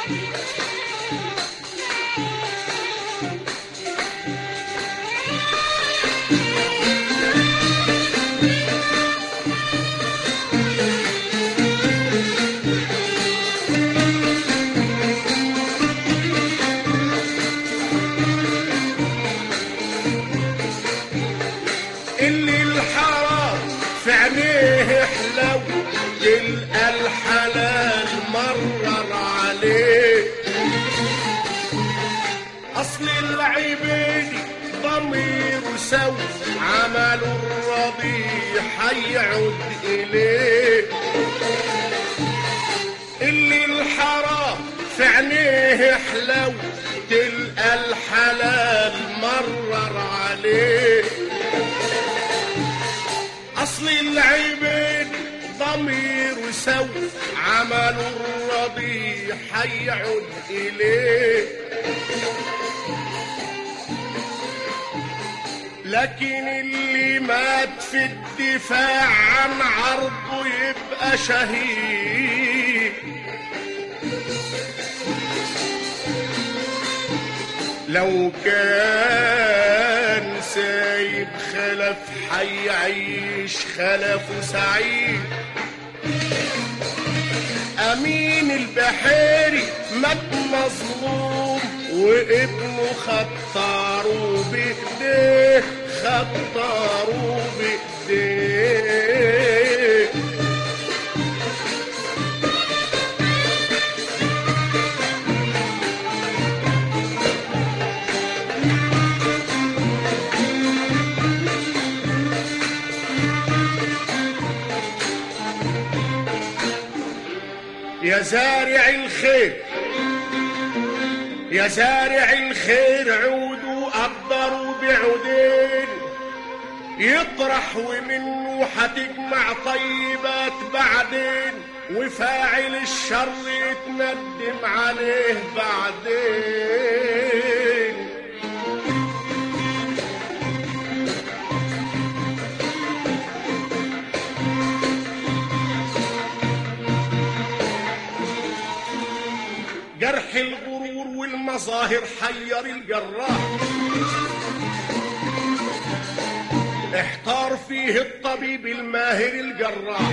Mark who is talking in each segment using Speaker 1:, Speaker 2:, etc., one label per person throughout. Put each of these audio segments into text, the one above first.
Speaker 1: اللي الحرام في عينيه حلو تلقى الحلال مرر عليه اصل العبيد ضمير سو عمله الرضيع حيعود اليه اللي الحرام في عينيه حلو تلقى الحلال مرر عليه اصل العبيد ضمير سو عمل الرضيع حيعود اليه لكن اللي مات في الدفاع عن عرضه يبقى شهيد لو كان سايب خلف حيعيش خلفه سعيد امين البحيري مات مظلوم وابنه خطاره بايديه خطاره بايديه يا زارع الخير يا زارع الخير عودوا قدروا بعودين يطرح ومنه حتجمع طيبات بعدين وفاعل الشر يتندم عليه بعدين جرح الغرور والمظاهر حير الجراح احتار فيه الطبيب الماهر الجراح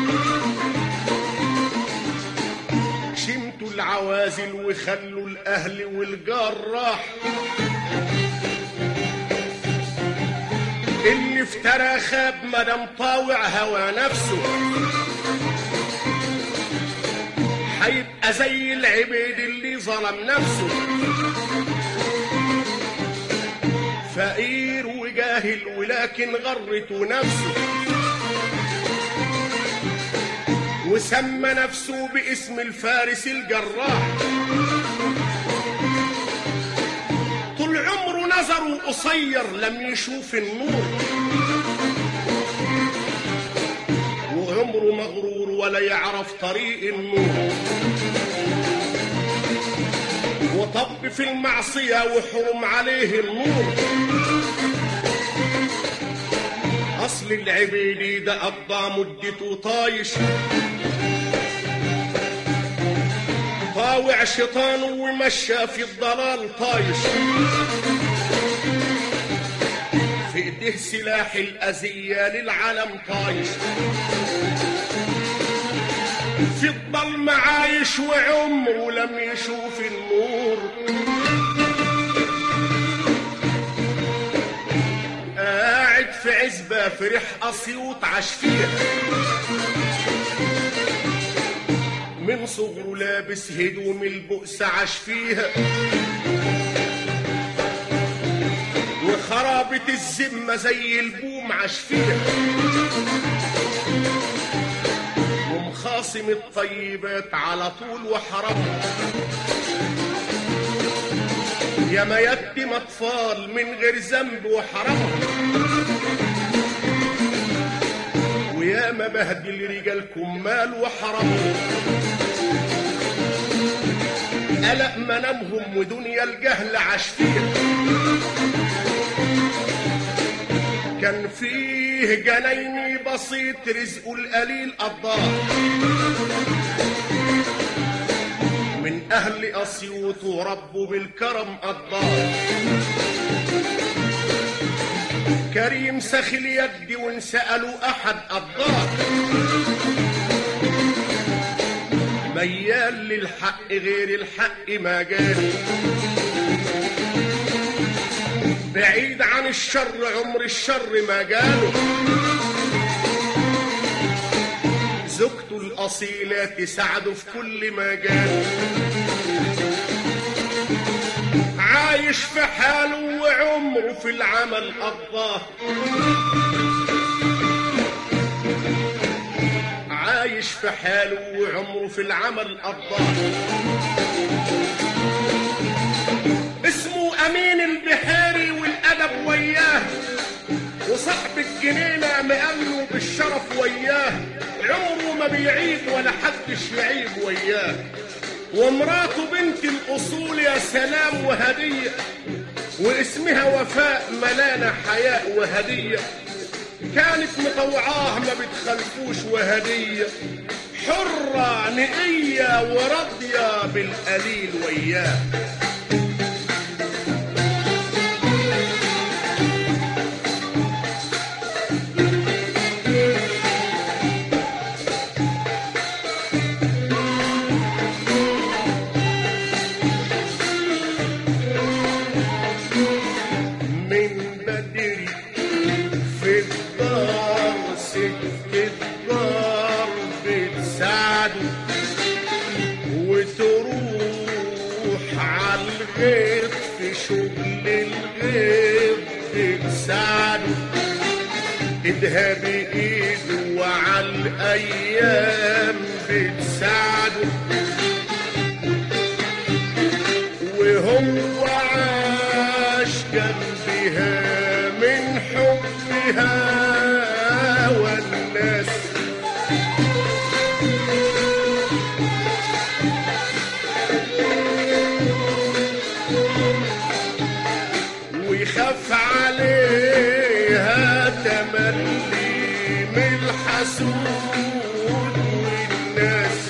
Speaker 1: شمتوا العوازل وخلوا الاهل والجراح اللي افترى خاب مدام طاوع هوى نفسه هيبقى زي العبيد اللي ظلم نفسه فقير وجاهل ولكن غرته نفسه وسمى نفسه باسم الفارس الجراح طول عمره نظره قصير لم يشوف النور وعمره مغرور ولا يعرف طريق النور وطب في المعصية وحرم عليه النور أصل العبيدي ده قضى مدته طايش طاوع شيطانه ومشى في الضلال طايش في ايديه سلاح الأذية للعالم طايش في الضلمة عايش وعمره لم يشوف النور قاعد في عزبة في ريح أسيوط عاش فيها من صغره لابس هدوم البؤس عاش فيها وخرابة الذمة زي البوم عاش فيها ومخاصم الطيبات على طول وحرمها يا ما يتم اطفال من غير ذنب وحرمها ويا ما بهدل رجال كمال وحرمهم قلق منامهم ودنيا الجهل عاش فيها كان فيه جنايني بسيط رزقه القليل قضاه من أهل أسيوط وربوا بالكرم قدار كريم سخي اليد وان سألوا أحد قدار ميال للحق غير الحق ما جاني بعيد عن الشر عمر الشر ما جاله زوجته الأصيلة تساعده في كل مجال عايش في حاله وعمره في العمل قضاه عايش في حاله وعمره في العمل قضاه اسمه أمين البحيري والأدب وياه وصاحب الجنينة مأمنه بالشرف وياه عمره ما بيعيب ولا حدش يعيب وياه ومراته بنت الأصول يا سلام وهدية واسمها وفاء ملانة حياء وهدية كانت مطوعاه ما بتخلفوش وهدية حرة نقية وراضية بالقليل وياه من بدري في الدار ست الدار بتساعده وتروح على الغيط في شغل الغيط بتساعده ايدها بايده وعلى الايام بتساعده وهو عاش جنبها من حبها والناس ويخاف عليها تملي من الحسود والناس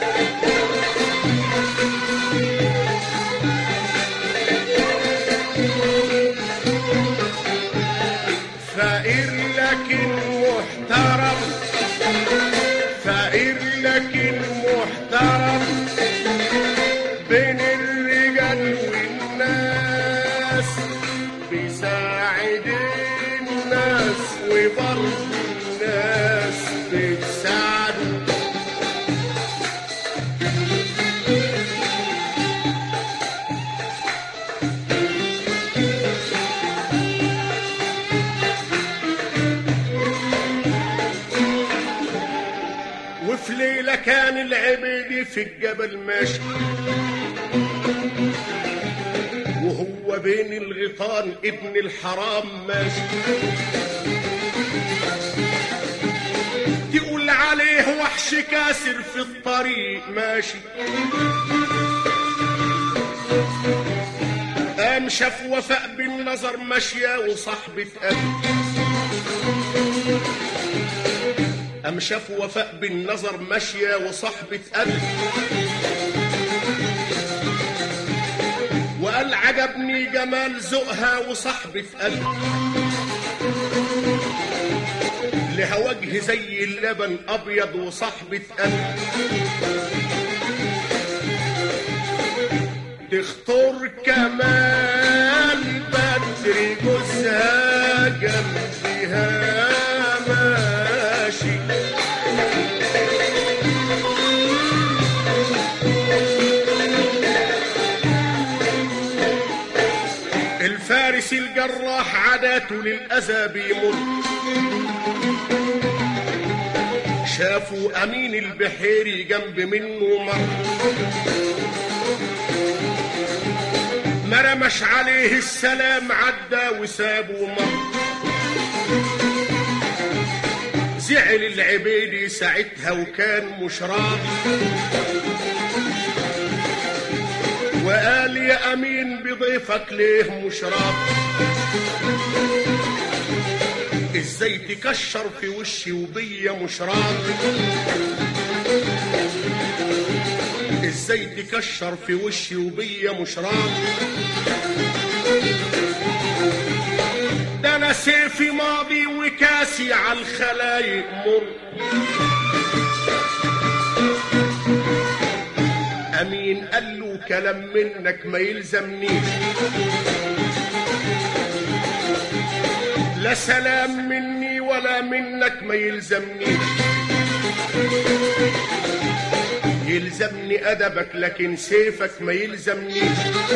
Speaker 1: فقير لكن محترم فقير لكن محترم بين الرجال والناس بيساعد الناس وبرضه الناس بتساعده وفي ليلة كان العبيد في الجبل ماشي وهو بين الغيطان ابن الحرام ماشي تقول عليه وحش كاسر في الطريق ماشي قام شاف وفاء بالنظر ماشية وصاحبة قلب قام شاف وفاء بالنظر ماشية وصاحبة قلب وقال عجبني جمال ذوقها وصاحبة قلب لها وجه زي اللبن أبيض وصاحبة قلب تختار كمال بدري جوزها جنبها ماشي الفارس الجراح عاداته للأذى بيمر شافوا أمين البحيري جنب منه مر ما رمش عليه السلام عدى وسابه مر زعل العبيدي ساعتها وكان مش راضي وقال يا امين بضيفك ليه مش راضي ازاي تكشر في وشي وبيا مش راضي ازاي تكشر في وشي وبيا مش راضي ده انا سيفي ماضي وكاسي على الخلايق مر امين قال له كلام منك ما يلزمنيش لا سلام مني ولا منك ما يلزمنيش يلزمني ادبك لكن سيفك ما يلزمنيش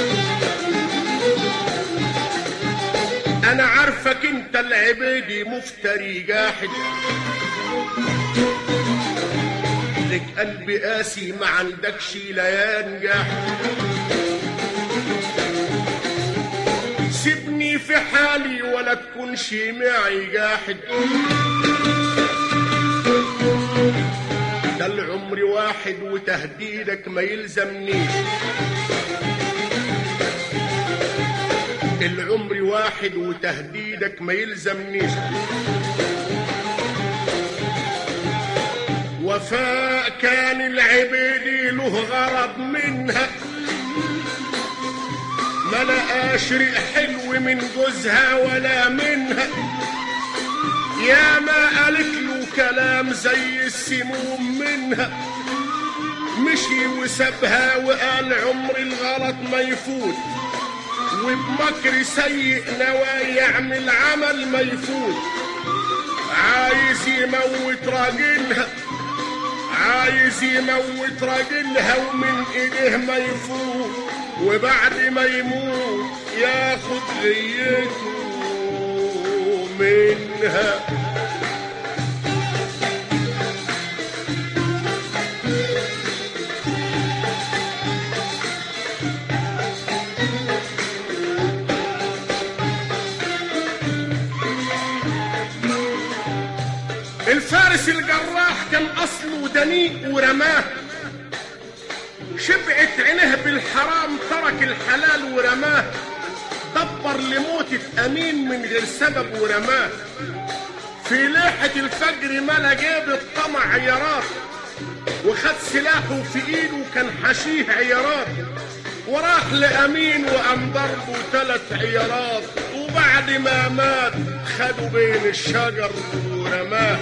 Speaker 1: انا عارفك انت العبيدي مفتري جاحد لك قلب قاسي ما عندكش ليان جاحد سيبني في حالي ولا تكونش معي جاحد ده العمر واحد وتهديدك ما يلزمنيش العمر واحد وتهديدك ما يلزمنيش وفاء كان العبيدي له غرض منها ما لقاش ريق حلو من جوزها ولا منها يا ما قالت له كلام زي السموم منها مشي وسابها وقال عمر الغلط ما يفوت وبمكر سيء نوى يعمل عمل ما يفوت عايز يموت راجلها عايز يموت راجلها ومن ايديه ما يفوت وبعد ما يموت ياخد غيته منها الفارس الجراح كان اصله دنيء ورماه شبعت عينه بالحرام ترك الحلال ورماه دبر لموتة امين من غير سبب ورماه في ليحة الفجر ملا جيب الطمع عيارات وخد سلاحه في ايده كان حشيه عيارات وراح لامين وقام ضربه ثلاث عيارات وبعد ما مات خدوا بين الشجر ورماه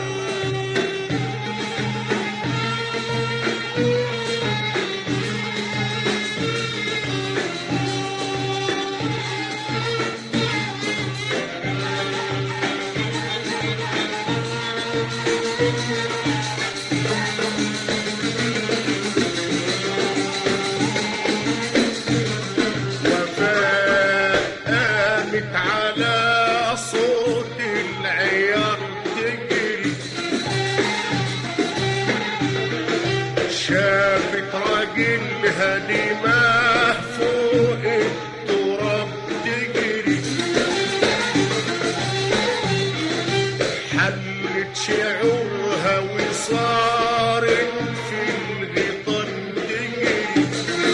Speaker 1: وفاء قامت على صوت العيار تجري شافت راجلها دماغ فوق التراب تجري حلت شعورها وصارت في الغيطان تجري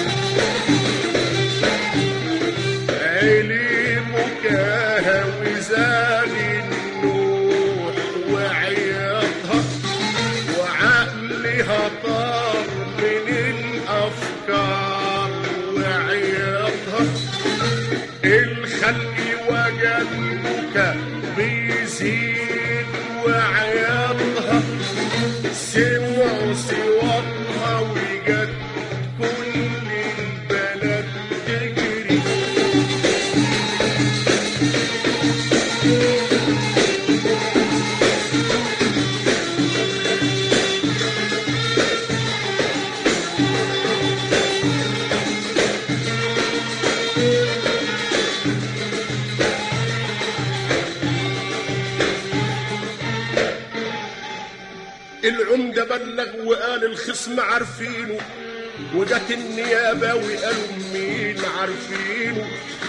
Speaker 1: عيلي مكاها وزال النوح وعياطها وعقلها طار من الافكار وعياطها الخلق وقلبك بيزيد وعياطها سمعوا سواقها وجت كل البلد تجري العمدة بلغ وقال الخصم عارفينه وجت النيابة وقالوا مين عارفينه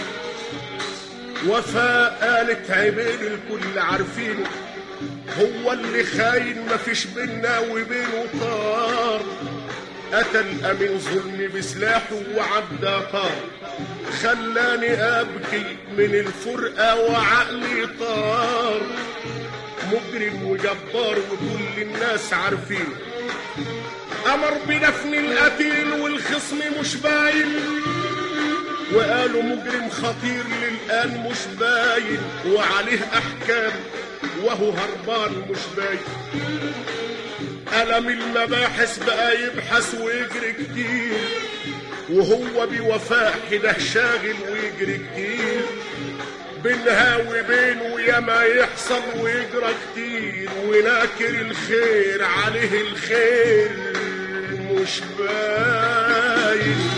Speaker 1: وفاء قالت عيبين الكل عارفينه هو اللي خاين مفيش بينا وبينه طار قتل أمين ظلمي بسلاحه وعدى طار خلاني أبكي من الفرقة وعقلي طار مجرم وجبار وكل الناس عارفين امر بدفن القتيل والخصم مش باين وقالوا مجرم خطير للآن مش باين وعليه أحكام وهو هربان مش باين ألم المباحث بقى يبحث ويجري كتير وهو بوفاء كده شاغل ويجري كتير بينها وبينه ياما يحصل ويجرى كتير وناكر الخير عليه الخير مش باين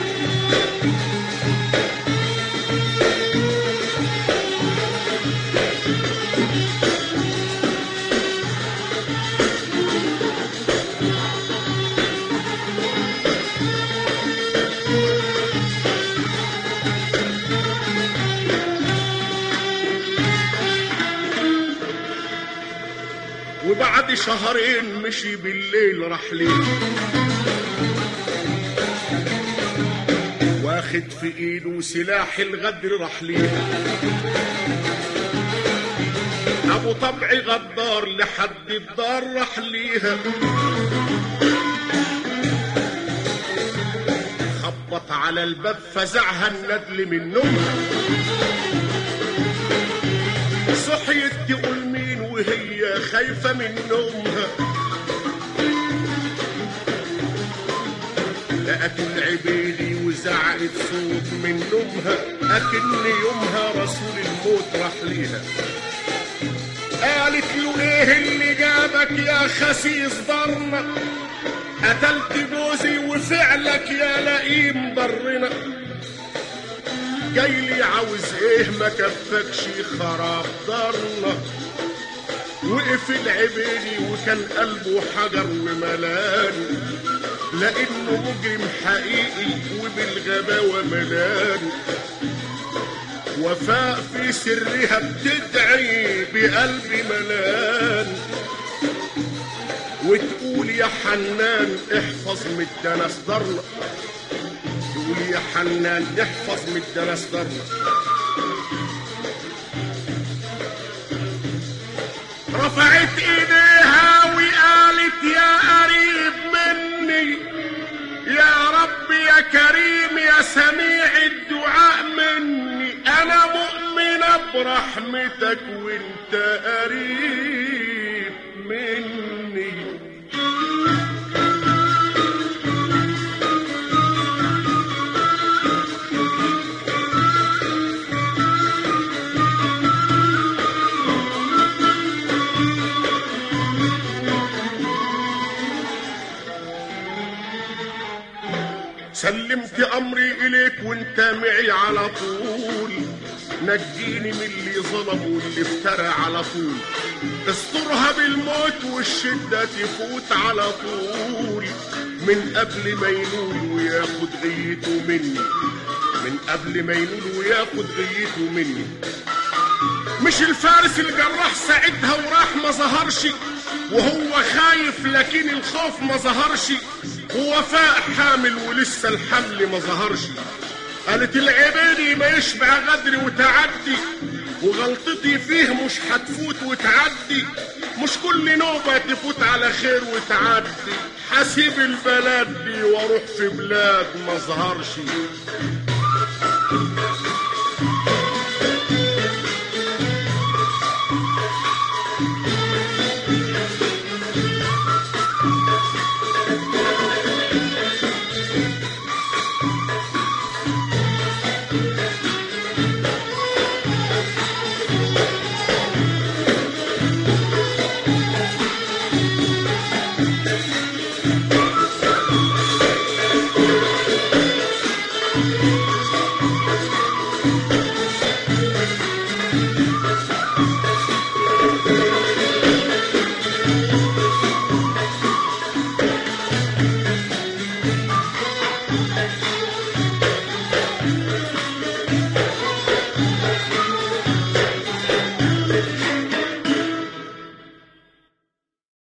Speaker 1: وبعد شهرين مشي بالليل راح ليه واخد في ايده سلاح الغدر راح ليه ابو طبع غدار لحد الدار راح ليها خبط على الباب فزعها الندل من نومها صحيت تقول مين وهي خايفة من نومها لقت العبيدي وزعقت صوت من نومها أكن يومها رسول الموت راح ليها قالت له ايه اللي جابك يا خسيس ضرنا قتلت جوزي وفعلك يا لئيم ضرنا جاي لي عاوز ايه ما كفكش خراب دارنا وقف العبيدي وكان قلبه حجر وملان لانه مجرم حقيقي وبالغباوه ملان وفاء في سرها بتدعي بقلب ملان وتقول يا حنان احفظ من الدنس ضرنا تقول يا حنان احفظ من الدنس ضرنا رفعت ايديها وقالت يا قريب مني يا رب يا كريم يا سميع الدعاء مني انا مؤمنة برحمتك وانت قريب مني سلمت امري اليك وانت معي على طول نجيني من اللي ظلم واللي افترى على طول استرها بالموت والشدة تفوت على طول من قبل ما ينول وياخد غيته مني من قبل ما ينول وياخد غيته مني مش الفارس الجراح ساعتها وراح ما ظهرش وهو خايف لكن الخوف ما ظهرش ووفاء حامل ولسه الحمل ما ظهرش قالت العبيدي ما يشبع غدري وتعدي وغلطتي فيه مش هتفوت وتعدي مش كل نوبة تفوت على خير وتعدي حسيب البلد دي واروح في بلاد ما ظهرش